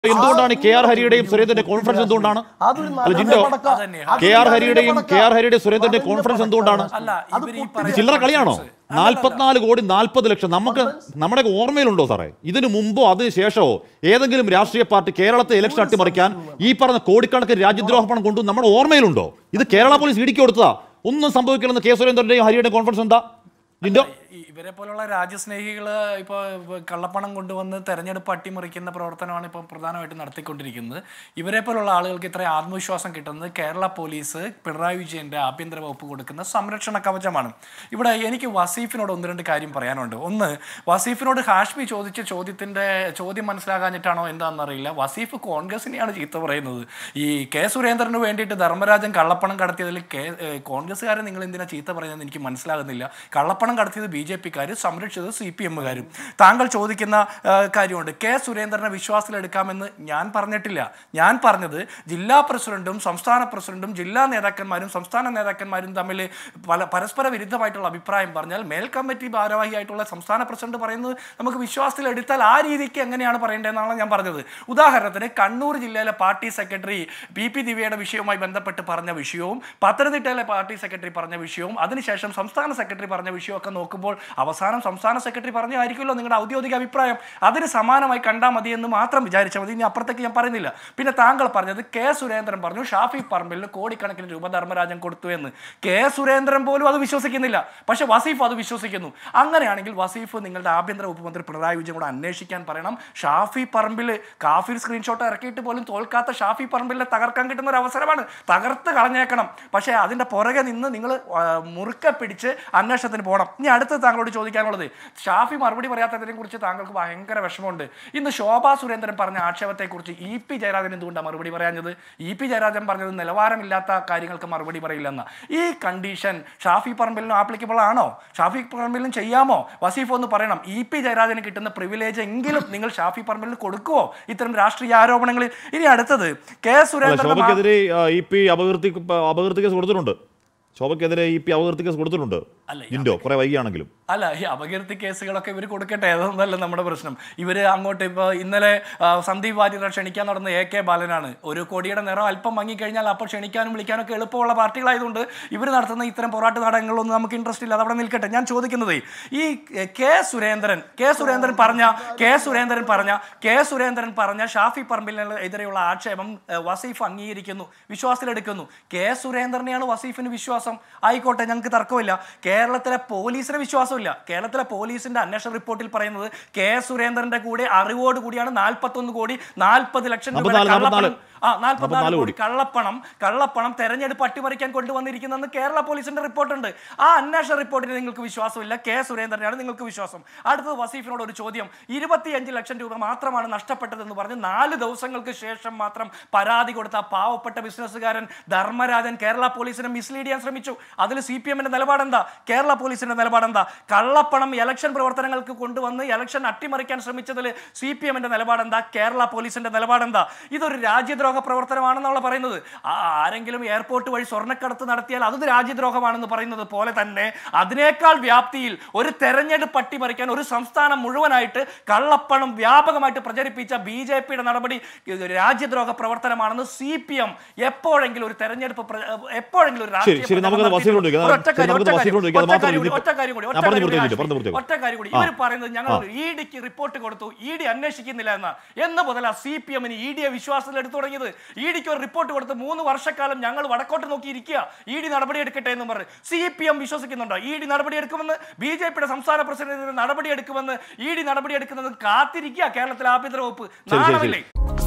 എന്തുകൊണ്ടാണ് K R ഹരിയുടെയും സുരേന്ദ്രന്റെ conference എന്തുകൊണ്ടാണ് അതൊരു അല്ല നല്ല ജിൻഡോ പടക്കം. അതന്നെ. അതൊരു കെ ആർ നല്ല ഹരിയുടെയും പടക്കം. കെ ആർ ഹരിയുടെയും സുരേന്ദ്രന്റെ അതിന്റെ കോൺഫറൻസ് പടക്കം. എന്തുകൊണ്ടാണ് അല്ല അത് ഇവർ ഈ പൊട്ടി- പറയുന്ന ചില്ലറ കളിയാണോ conference. നാൽപ്പത്തിനാല് കോടി നാൽപ്പത് ലക്ഷം നമുക്ക് നമ്മുടെ ഓർമ്മയിലുണ്ടോ സാറേ ഇതിനു മുമ്പോ അതിന് ശേഷമോ ഏതെങ്കിലും രാഷ്ട്രീയ പാർട്ടി കേരളത്തെ ഇലക്ഷൻ അട്ടിമറിക്കാൻ ഈ പറഞ്ഞ കോടിക്കണക്കിന് രാജ്യദ്രോഹ പണം കൊണ്ടു നമ്മുടെ ഓർമ്മയിലുണ്ടോ ഇത് കേരള പോലീസ് ഇടിക്കി കൊടുത്തതാ ഒന്നും സംഭവിക്കില്ലെന്ന് കെ സുരേന്ദ്രന്റെയും ഹരിയുടെയും കോൺഫറൻസ് എന്താ ജിൻഡോ ഈ- ഇവരെ പോലുള്ള രാജ്യസ്നേഹികള് ഇപ്പൊ കള്ളപ്പണം കൊണ്ടുവന്ന് തെരഞ്ഞെടുപ്പ് അട്ടിമറിക്കുന്ന പ്രവർത്തനമാണ് ഇപ്പൊ പ്രധാനമായിട്ടും നടത്തിക്കൊണ്ടിരിക്കുന്നത് ഇവരെ പോലുള്ള ആളുകൾക്ക് ഇത്ര ആത്മവിശ്വാസം കിട്ടുന്നത് കേരള പോലീസ് പിണറായി വിജയന്റെ ആഭ്യന്തര വകുപ്പ് കൊടുക്കുന്ന സംരക്ഷണ കവചമാണ് ഇവിടെ എനിക്ക് വസീഫിനോട് ഒന്ന് രണ്ട് കാര്യം പറയാനുണ്ട് ഒന്ന് വസീഫിനോട് ഹാഷ്മി ചോദിച്ച ചോദ്യത്തിന്റെ ചോദ്യം മനസ്സിലാകാഞ്ഞിട്ടാണോ എന്താണെന്നറിയില്ല വസീഫ് കോൺഗ്രസിനെയാണ് ചീത്ത പറയുന്നത് ഈ കെ സുരേന്ദ്രന് വേണ്ടിയിട്ട് ധർമ്മരാജൻ കള്ളപ്പണം കടത്തിയതിൽ കെ ഏഹ് കോൺഗ്രസ്സുകാരെ നിങ്ങൾ എന്തിനാ ചീത്ത പറയുന്നത് എനിക്ക് മനസ്സിലാകുന്നില്ല കള്ളപ്പണം കടത്തിയത് ബി ജെ പിക്കാർ സംരക്ഷിച്ചത് സി പി എമ്മുകാരും താങ്കൾ ചോദിക്കുന്ന ആ, കാര്യമുണ്ട് കെ സുരേന്ദ്രനെ വിശ്വാസത്തിലെടുക്കാമെന്ന് ഞാൻ പറഞ്ഞിട്ടില്ല ഞാൻ പറഞ്ഞത് ജില്ലാ പ്രസിഡന്റും സംസ്ഥാന പ്രസിഡന്റും ജില്ലാ നേതാക്കന്മാരും സംസ്ഥാന നേതാക്കന്മാരും തമ്മിൽ പല പരസ്പര വിരുദ്ധമായിട്ടുള്ള അഭിപ്രായം പറഞ്ഞാൽ മേൽ കമ്മിറ്റി ഭാരവാഹിയായിട്ടുള്ള സംസ്ഥാന പ്രസിഡന്റ് പറയുന്നത് നമുക്ക് വിശ്വാസത്തിലെടുത്താൽ ആ രീതിക്ക് എങ്ങനെയാണ് പറയേണ്ടതെന്നാണ് ഞാൻ പറഞ്ഞത് ഉദാഹരണത്തിന് കണ്ണൂർ ജില്ലയിലെ പാർട്ടി സെക്രട്ടറി പി പി ദിവ്യയുടെ വിഷയവുമായി ബന്ധപ്പെട്ട് പറഞ്ഞ വിഷയവും പത്തനംതിട്ടയിലെ പാർട്ടി സെക്രട്ടറി പറഞ്ഞ വിഷയവും അതിനുശേഷം സംസ്ഥാന സെക്രട്ടറി പറഞ്ഞ വിഷയമൊക്കെ നോക്കുമ്പോൾ അവസാനം സംസ്ഥാന സെക്രട്ടറി പറഞ്ഞായിരിക്കുമല്ലോ നിങ്ങളുടെ ഔദ്യോഗിക അഭിപ്രായം അതിന് സമാനമായി കണ്ടാൽ മതി എന്ന് മാത്രം വിചാരിച്ചാൽ മതി ഇനി അപ്പുറത്തേക്ക് ഞാൻ പറയുന്നില്ല പിന്നെ താങ്കൾ പറഞ്ഞത് കെ സുരേന്ദ്രൻ പറഞ്ഞു ഷാഫി പറമ്പിലിന് കോടിക്കണക്കിന് രൂപ ധർമ്മരാജൻ കൊടുത്തു എന്ന് കെ സുരേന്ദ്രൻ പോലും അത് വിശ്വസിക്കുന്നില്ല പക്ഷെ വസീഫ് അത് വിശ്വസിക്കുന്നു അങ്ങനെയാണെങ്കിൽ വസീഫ് നിങ്ങളുടെ ആഭ്യന്തര വകുപ്പ് മന്ത്രി പിണറായി വിജയൻ കൂടെ അന്വേഷിക്കാൻ പറയണം ഷാഫി പറമ്പിൽ കാഫിർ സ്ക്രീൻഷോട്ട് ഇറക്കിയിട്ട് പോലും തോൽക്കാത്ത ഷാഫി പറമ്പിലിനെ തകർക്കാൻ കിട്ടുന്ന ഒരു അവസരമാണ് തകർത്ത് കളഞ്ഞേക്കണം പക്ഷേ അതിന്റെ പുറകെ നിന്ന് നിങ്ങൾ മുറുക്കെ പിടിച്ച് അന്വേഷണത്തിന് പോകണം ഇനി അടുത്ത് താങ്കളോട് ചോദിക്കാനുള്ളത് ഷാഫി മറുപടി പറയാത്തതിനെ കുറിച്ച് താങ്കൾക്ക് ഭയങ്കര വിഷമമുണ്ട് ഇന്ന് ശോഭാ സുരേന്ദ്രൻ പറഞ്ഞ ആക്ഷേപത്തെക്കുറിച്ച് ഇ പി ജയരാജൻ എന്തുകൊണ്ടാണ് മറുപടി പറയാഞ്ഞത് ഇ പി ജയരാജൻ പറഞ്ഞത് നിലവാരമില്ലാത്ത കാര്യങ്ങൾക്ക് മറുപടി പറയില്ലെന്ന ഈ കണ്ടീഷൻ ഷാഫി പറമ്പിലിനും ആപ്ലിക്കബിൾ ആണോ ഷാഫി പറമ്പിലിനും ചെയ്യാമോ വസീഫ് ഒന്ന് പറയണം ഇ പി ജയരാജന് കിട്ടുന്ന പ്രിവിലേജ് എങ്കിലും നിങ്ങൾ ഷാഫി പറമ്പിലിന് കൊടുക്കുവോ ഇത്തരം രാഷ്ട്രീയ ആരോപണങ്ങളിൽ ഇനി അടുത്തത് കെ അല്ല സുരേന്ദ്രൻ ശോഭയ്ക്കെതിരെ ആ, ഇ പി അപകീർത്തി അപകീർത്തി കേസ് കൊടുത്തിട്ടുണ്ട് ശോഭയ്ക്കെതിരെ ഇ പി അപകീർത്തി കേസ് കൊടുത്തിട്ടുണ്ട് അല്ല, ഈ ജിൻഡോ കുറെ വൈകിയാണെങ്കിലും അല്ല ഈ അപകീർത്തി കേസുകളൊക്കെ ഇവർ കൊടുക്കട്ടെ അതൊന്നല്ല നമ്മുടെ പ്രശ്നം ഇവർ അങ്ങോട്ട് ഇപ്പോൾ ഇന്നലെ ആ, സന്ദീപ് വാര്യരെ ക്ഷണിക്കാൻ നടന്ന എ കെ ബാലനാണ് ഒരു കൊടിയുടെ നിറം അല്പം മങ്ങിക്കഴിഞ്ഞാൽ അപ്പോൾ ക്ഷണിക്കാനും വിളിക്കാനും ഒക്കെ എളുപ്പമുള്ള പാർട്ടികളായതുകൊണ്ട് ഇവർ നടത്തുന്ന ഇത്തരം പോരാട്ട നാടകങ്ങളിലൊന്നും നമുക്ക് ഇൻട്രസ്റ്റ് ഇല്ല അതവിടെ നിൽക്കട്ടെ ഞാൻ ചോദിക്കുന്നത് ഈ എ, കെ സുരേന്ദ്രൻ കെ സുരേന്ദ്രൻ പറഞ്ഞ കെ സുരേന്ദ്രൻ പറഞ്ഞ കെ സുരേന്ദ്രൻ പറഞ്ഞ ഷാഫി പറമ്പിലിനെതിരെയുള്ള ആക്ഷേപം എ, വസീഫ് അംഗീകരിക്കുന്നു വിശ്വാസത്തിലെടുക്കുന്നു കെ സുരേന്ദ്രനെയാണ് വസീഫിന് വിശ്വാസം ആയിക്കോട്ടെ ഞങ്ങൾക്ക് തർക്കമില്ല കേരളത്തിലെ പോലീസിന് വിശ്വാസമില്ല കേരളത്തിലെ പോലീസിന്റെ അന്വേഷണ റിപ്പോർട്ടിൽ പറയുന്നത് കെ സുരേന്ദ്രന്റെ കൂടെ അറിവോട് കൂടിയാണ് നാൽപ്പത്തൊന്ന് കോടി നാൽപ്പത് ലക്ഷം രൂപയുടെ നാൽപ്പത്തിനാല്, കള്ളപ്പണം ആ നാൽപ്പത്തിനാല് നാൽപ്പത്തിനാല് കോടി കള്ളപ്പണം കള്ളപ്പണം തെരഞ്ഞെടുപ്പ് അട്ടിമറിക്കാൻ കൊണ്ടുവന്നിരിക്കുന്നെന്ന് കേരള പോലീസിന്റെ റിപ്പോർട്ടുണ്ട് ആ അന്വേഷണ റിപ്പോർട്ടിന് നിങ്ങൾക്ക് വിശ്വാസമില്ല കെ സുരേന്ദ്രനാണ് നിങ്ങൾക്ക് വിശ്വാസം അടുത്തത് വസീഫിനോട് ഒരു ചോദ്യം ഇരുപത്തിയഞ്ച് ലക്ഷം രൂപ മാത്രമാണ് നഷ്ടപ്പെട്ടതെന്ന് പറഞ്ഞ് നാല് ദിവസങ്ങൾക്ക് ശേഷം മാത്രം പരാതി കൊടുത്ത ആ പാവപ്പെട്ട ബിസിനസ്സുകാരൻ ധർമ്മരാജൻ കേരള പോലീസിനെ മിസ്ലീഡ് ചെയ്യാൻ ശ്രമിച്ചു അതിൽ സി പി എമ്മിന്റെ നിലപാടെന്താ കേരള പോലീസിന്റെ നിലപാടെന്താ കള്ളപ്പണം ഇലക്ഷൻ പ്രവർത്തനങ്ങൾക്ക് കൊണ്ടുവന്ന് ഇലക്ഷൻ അട്ടിമറിക്കാൻ ശ്രമിച്ചതിൽ സി പി എമ്മിന്റെ നിലപാടെന്താ കേരള പോലീസിന്റെ നിലപാടെന്താ ഇതൊരു രാജ്യദ്രോഹ പ്രവർത്തനമാണെന്നുള്ള പറയുന്നത് ആ- ആരെങ്കിലും എയർപോർട്ട് വഴി സ്വർണ്ണക്കടത്ത് നടത്തിയാൽ അത് രാജ്യദ്രോഹമാണെന്ന് പറയുന്നത് പോലെ തന്നെ അതിനേക്കാൾ വ്യാപ്തിയിൽ ഒരു തെരഞ്ഞെടുപ്പ് അട്ടിമറിക്കാൻ ഒരു സംസ്ഥാനം മുഴുവനായിട്ട് കള്ളപ്പണം വ്യാപകമായിട്ട് പ്രചരിപ്പിച്ച ബി ജെ പിയുടെ നടപടി ഇത് രാജ്യദ്രോഹ പ്രവർത്തനമാണെന്ന് സി പി എം എപ്പോഴെങ്കിലും ഒരു തെരഞ്ഞെടുപ്പ് പ്ര- എപ്പോഴെങ്കിലും ഒരു ശരി, ശരി, നമുക്കത് പ്രചരണം വസീഫിനോട് ചോദിക്കാം. ഒരു ഒറ്റ ശരി, കാര്യം, നമുക്കത് ഒറ്റ വസീഫിനോട് കാര്യം, ചോദിക്കാം. അത് ഒറ്റ കാര്യം മാത്രമല്ല, കൂടി, ഒറ്റ കാര്യം കൂടി, ഒറ്റ ഞാൻ പറഞ്ഞു കാര്യം കൂടി, പൂർത്തിയാക്കിയിട്ട്, പറഞ്ഞു ആശിഷ്. പൂർത്തിയാക്കിയിട്ട്. ഒറ്റ കാര്യം കൂടി ഇവർ പറയുന്നത് ഞങ്ങൾ ഇ ഡിക്ക് റിപ്പോർട്ട് കൊടുത്തു ഇ ഡി അന്വേഷിക്കുന്നില്ല എന്ന എന്ന് മുതലാ സി പി എമ്മിന് ഇ ഡിയെ വിശ്വാസത്തിൽ എടുത്തു തുടങ്ങിയത് ഇ ഡിക്ക് ഒരു റിപ്പോർട്ട് കൊടുത്ത് മൂന്ന് വർഷക്കാലം ഞങ്ങൾ വടക്കോട്ട് നോക്കി ഇരിക്കുക ഇ ഡി നടപടി എടുക്കട്ടെ എന്ന് പറഞ്ഞ് സി പി എം വിശ്വസിക്കുന്നുണ്ടോ ഇ ഡി നടപടി എടുക്കുമെന്ന് ബി ജെ പിയുടെ സംസ്ഥാന പ്രസിഡന്റിന് നടപടി എടുക്കുമെന്ന് ഇ ഡി നടപടി എടുക്കുന്നത് കാത്തിരിക്കുക കേരളത്തിലെ ആഭ്യന്തര വകുപ്പ് ശരി, ശരി. നാണമില്ലേ